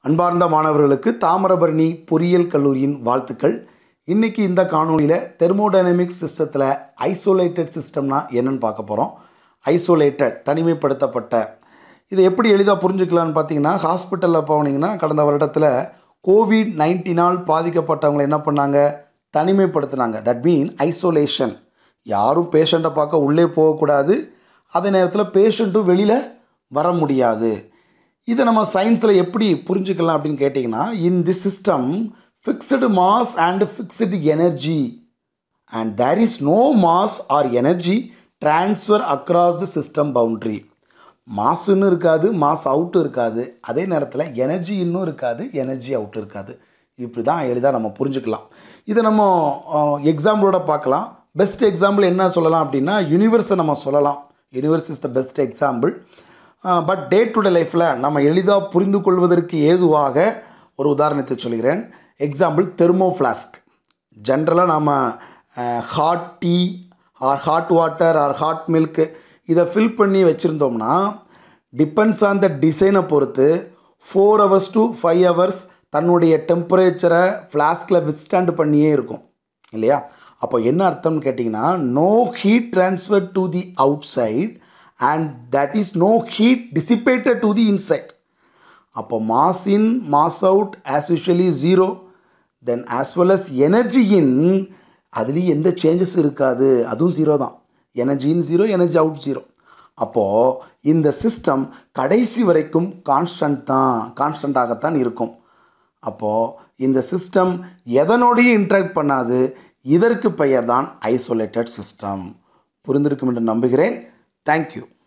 அன்பார்ந்த மாணவர்களுக்கு தாமிரபரணி பொறியியல் கல்லூரியின் வாழ்த்துக்கள் இன்னைக்கு இந்த காணொளியில் தெர்மோடைனமிக் சிஸ்டத்தில் ஐசோலேட்டட் சிஸ்டம்னா என்னன்னு பார்க்க போகிறோம் ஐசோலேட்டட் தனிமைப்படுத்தப்பட்ட இதை எப்படி எளிதாக புரிஞ்சுக்கலான்னு பார்த்தீங்கன்னா ஹாஸ்பிட்டலில் போனீங்கன்னா கடந்த வருடத்தில் கோவிட் நைன்டீனால் பாதிக்கப்பட்டவங்களை என்ன பண்ணாங்க தனிமைப்படுத்தினாங்க தட் மீன் ஐசோலேஷன் யாரும் பேஷண்ட்டை பார்க்க உள்ளே போகக்கூடாது அதே நேரத்தில் பேஷண்ட்டும் வெளியில் வர முடியாது இதை நம்ம சயின்ஸில் எப்படி புரிஞ்சுக்கலாம் அப்படின்னு கேட்டிங்கன்னா in the system fixed mass and fixed energy and there is no mass or energy transfer across the system boundary மாசுன்னு இருக்காது மாஸ் அவுட்டு இருக்காது அதே நேரத்தில் எனர்ஜி இன்னும் இருக்காது எனர்ஜி அவுட் இருக்காது இப்படி தான் எளிதாக நம்ம புரிஞ்சுக்கலாம் இதை நம்ம எக்ஸாம்பிளோட பார்க்கலாம் பெஸ்ட் எக்ஸாம்பிள் என்ன சொல்லலாம் அப்படின்னா யூனிவர்ஸை நம்ம சொல்லலாம் universe is the best example but day to day லைஃப்பில் நம்ம எளிதாக புரிந்து கொள்வதற்கு ஏதுவாக ஒரு உதாரணத்தை சொல்கிறேன் எக்ஸாம்பிள் தெர்மோ ஃப்ளாஸ்க் ஜென்ரலாக நம்ம hot tea or hot water or hot milk இதை ஃபில் பண்ணி வச்சுருந்தோம்னா டிபெண்ட்ஸ் ஆன் த டிசைனை பொறுத்து four hours to five hours தன்னுடைய டெம்பரேச்சரை ஃப்ளாஸ்கில் வித்ஸ்டாண்ட் பண்ணியே இருக்கும் இல்லையா அப்போ என்ன அர்த்தம்னு கேட்டிங்கன்னா no heat transfer to the outside and that is no heat dissipated to the inside அப்போ mass in mass out as usually zero then as well as energy in அதுலேயும் எந்த சேஞ்சஸ் இருக்காது அதுவும் ஜீரோ தான் energy in zero energy out zero அப்போது இந்த system கடைசி வரைக்கும் கான்ஸ்டன்ட் தான் கான்ஸ்டண்ட்டாகத்தான் இருக்கும் அப்போது இந்த சிஸ்டம் எதனோடையும் இன்ட்ராக்ட் பண்ணாது இதற்கு பெயர் தான் ஐசோலேட்டட் சிஸ்டம் புரிந்திருக்கும் என்று நம்புகிறேன் தேங்க்யூ